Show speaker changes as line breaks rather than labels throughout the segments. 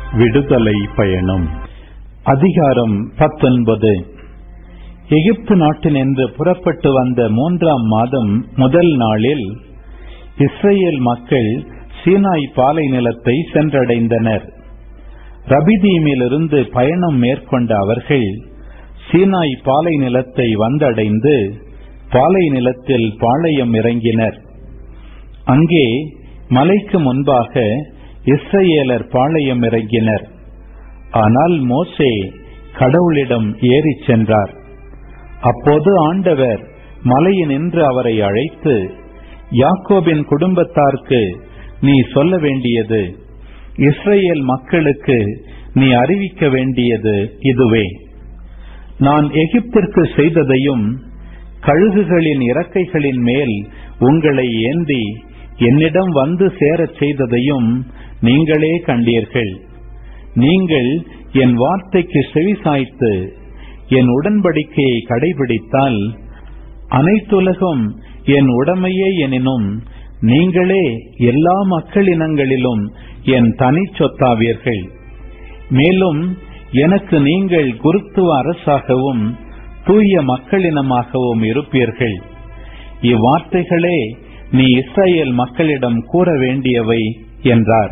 விடுதலை பயணம் அதிகாரம் பத்தொன்பது எகிப்து நாட்டினின்று புறப்பட்டு வந்த மூன்றாம் மாதம் முதல் நாளில் இஸ்ரேல் மக்கள் சீனாய் பாலை நிலத்தை சென்றடைந்தனர் ரபிதீமிலிருந்து பயணம் மேற்கொண்ட அவர்கள் சீனாய் பாலை நிலத்தை வந்தடைந்து பாலை நிலத்தில் பாளையம் இறங்கினர் அங்கே மலைக்கு முன்பாக இஸ்ரேலர் பாளையம் இறங்கினர் ஆனால் மோசே கடவுளிடம் ஏறிச் சென்றார் அப்போது ஆண்டவர் மலையினின்று அவரை அழைத்து யாக்கோபின் குடும்பத்தார்க்கு நீ சொல்ல வேண்டியது இஸ்ரேல் மக்களுக்கு நீ அறிவிக்க வேண்டியது இதுவே நான் எகிப்திற்கு செய்ததையும் கழுகுகளின் இறக்கைகளின் மேல் உங்களை ஏந்தி என்னிடம் வந்து சேரச் செய்ததையும் நீங்களே கண்டீர்கள் நீங்கள் என் வார்த்தைக்கு செவிசாய்த்து என் உடன்படிக்கையை கடைபிடித்தால் அனைத்துலகும் என் உடமையே எனினும் நீங்களே எல்லா மக்களினங்களிலும் என் தனி சொத்தாவீர்கள் மேலும் எனக்கு நீங்கள் குருத்துவ அரசாகவும் தூய மக்களினமாகவும் இருப்பீர்கள் இவ்வார்த்தைகளே நீ இஸ்ரேல் மக்களிடம் கூற வேண்டியவை என்றார்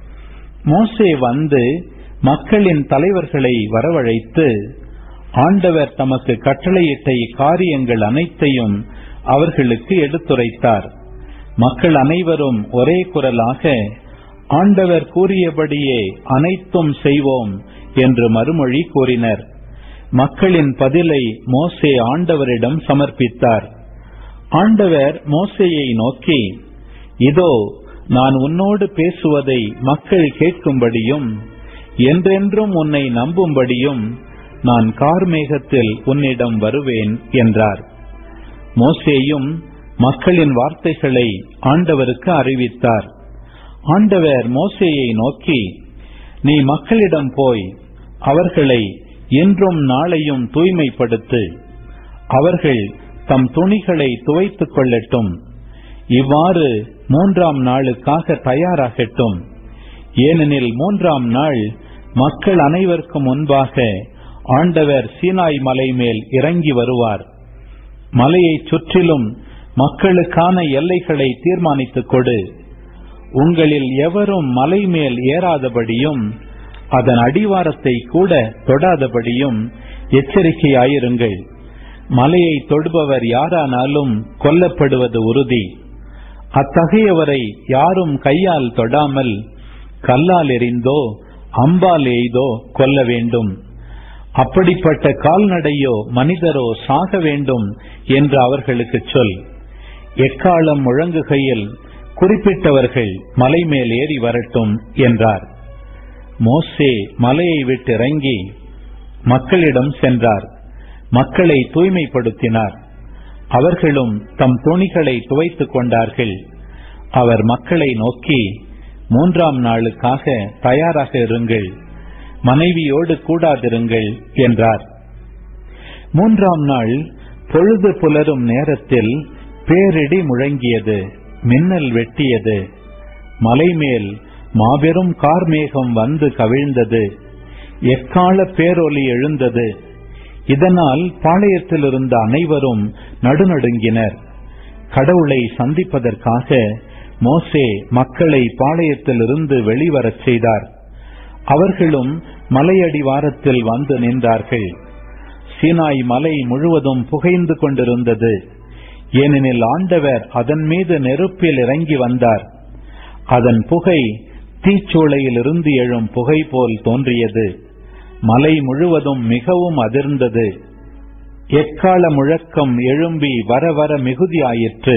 மோசே வந்து மக்களின் தலைவர்களை வரவழைத்து ஆண்டவர் தமக்கு கட்டளையிட்ட இக்காரியங்கள் அனைத்தையும் அவர்களுக்கு எடுத்துரைத்தார் மக்கள் அனைவரும் ஒரே குரலாக ஆண்டவர் கூறியபடியே அனைத்தும் செய்வோம் என்று மறுமொழி கூறினர் மக்களின் பதிலை மோசே ஆண்டவரிடம் சமர்ப்பித்தார் ஆண்டவர் மோசேயை நோக்கி இதோ நான் உன்னோடு பேசுவதை மக்கள் கேட்கும்படியும் என்றென்றும் உன்னை நம்பும்படியும் நான் கார்மேகத்தில் உன்னிடம் வருவேன் என்றார் மோசேயும் மக்களின் வார்த்தைகளை ஆண்டவருக்கு அறிவித்தார் ஆண்டவர் மோசேயை நோக்கி நீ மக்களிடம் போய் அவர்களை இன்றும் நாளையும் தூய்மைப்படுத்து அவர்கள் தம் துணிகளை துவைத்துக் கொள்ளட்டும் இவ்வாறு மூன்றாம் நாளுக்காக தயாராகட்டும் ஏனெனில் மூன்றாம் நாள் மக்கள் அனைவருக்கும் முன்பாக ஆண்டவர் சீனாய் மலை மேல் இறங்கி வருவார் மலையை சுற்றிலும் மக்களுக்கான எல்லைகளை தீர்மானித்துக் கொடு உங்களில் எவரும் மலை மேல் ஏறாதபடியும் அதன் அடிவாரத்தை கூட தொடாதபடியும் எச்சரிக்கையாயிருங்கள் மலையை தொடுபவர் யாரானாலும் கொல்லப்படுவது உறுதி அத்தகையவரை யாரும் கையால் தொடாமல் கல்லால் எறிந்தோ அம்பால் எய்தோ கொல்ல வேண்டும் அப்படிப்பட்ட கால்நடையோ மனிதரோ சாக வேண்டும் என்று அவர்களுக்கு சொல் எக்காலம் முழங்குகையில் குறிப்பிட்டவர்கள் மலை மேல் ஏறி வரட்டும் என்றார் மோசே மலையை விட்டு இறங்கி மக்களிடம் சென்றார் மக்களை தூய்மைப்படுத்தினார் அவர்களும் தம் துணிகளை துவைத்துக் கொண்டார்கள் அவர் மக்களை நோக்கி மூன்றாம் நாளுக்காக தயாராக இருங்கள் மனைவியோடு கூடாதிருங்கள் என்றார் மூன்றாம் நாள் பொழுது புலரும் நேரத்தில் பேரிடி முழங்கியது மின்னல் வெட்டியது மலைமேல் மாபெரும் கார்மேகம் வந்து கவிழ்ந்தது எக்கால பேரொலி எழுந்தது இதனால் பாளையத்தில் இருந்த அனைவரும் நடுநடுங்கினர் கடவுளை சந்திப்பதற்காக மோசே மக்களை பாளையத்திலிருந்து வெளிவரச் செய்தார் அவர்களும் மலையடிவாரத்தில் வந்து நின்றார்கள் சீனாய் மலை முழுவதும் புகைந்து கொண்டிருந்தது ஏனெனில் ஆண்டவர் அதன் மீது நெருப்பில் இறங்கி வந்தார் அதன் புகை தீச்சூளையிலிருந்து எழும் புகை போல் தோன்றியது மலை முழுவதும் மிகவும் அதிர்ந்தது எக்கால முழக்கம் எழும்பி வர வர மிகுதியாயிற்று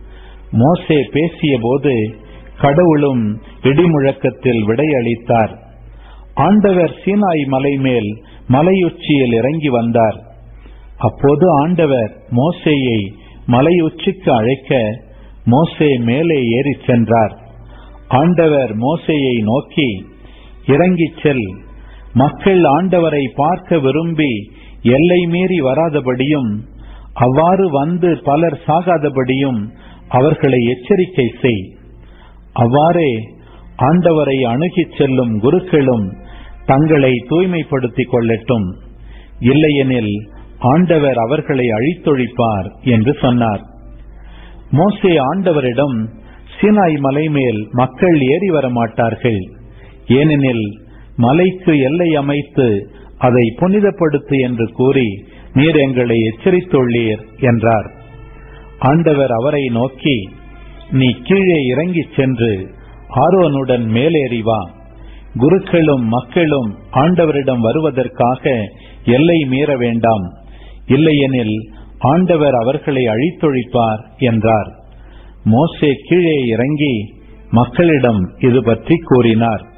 மோசே பேசிய போது கடவுளும் இடிமுழக்கத்தில் விடையளித்தார் ஆண்டவர் சீனாய் மலை மேல் மலையுச்சியில் இறங்கி வந்தார் அப்போது ஆண்டவர் மோசேயை மலையுச்சிக்கு அழைக்க மோசே மேலே ஏறிச் சென்றார் ஆண்டவர் மோசேயை நோக்கி இறங்கிச் செல் மக்கள் ஆண்டவரை பார்க்க விரும்பி எல்லை மீறி வராதபடியும் அவ்வாறு வந்து பலர் சாகாதபடியும் அவர்களை எச்சரிக்கை செய் அவ்வாறே ஆண்டவரை அணுகிச் செல்லும் குருக்களும் தங்களை தூய்மைப்படுத்திக் கொள்ளட்டும் இல்லையெனில் ஆண்டவர் அவர்களை அழித்தொழிப்பார் என்று சொன்னார் மோசே ஆண்டவரிடம் சீனாய் மலை மேல் மக்கள் ஏறி வர மாட்டார்கள் ஏனெனில் மலைக்கு எல்லை அமைத்து அதை புனிதப்படுத்து என்று கூறி நீர் எங்களை எச்சரித்துள்ளீர் என்றார் ஆண்டவர் அவரை நோக்கி நீ கீழே இறங்கிச் சென்று ஆரோனுடன் மேலேறி வா குருக்களும் மக்களும் ஆண்டவரிடம் வருவதற்காக எல்லை மீற வேண்டாம் இல்லையெனில் ஆண்டவர் அவர்களை அழித்தொழிப்பார் என்றார் மோசே கீழே இறங்கி மக்களிடம் இது பற்றி கூறினார்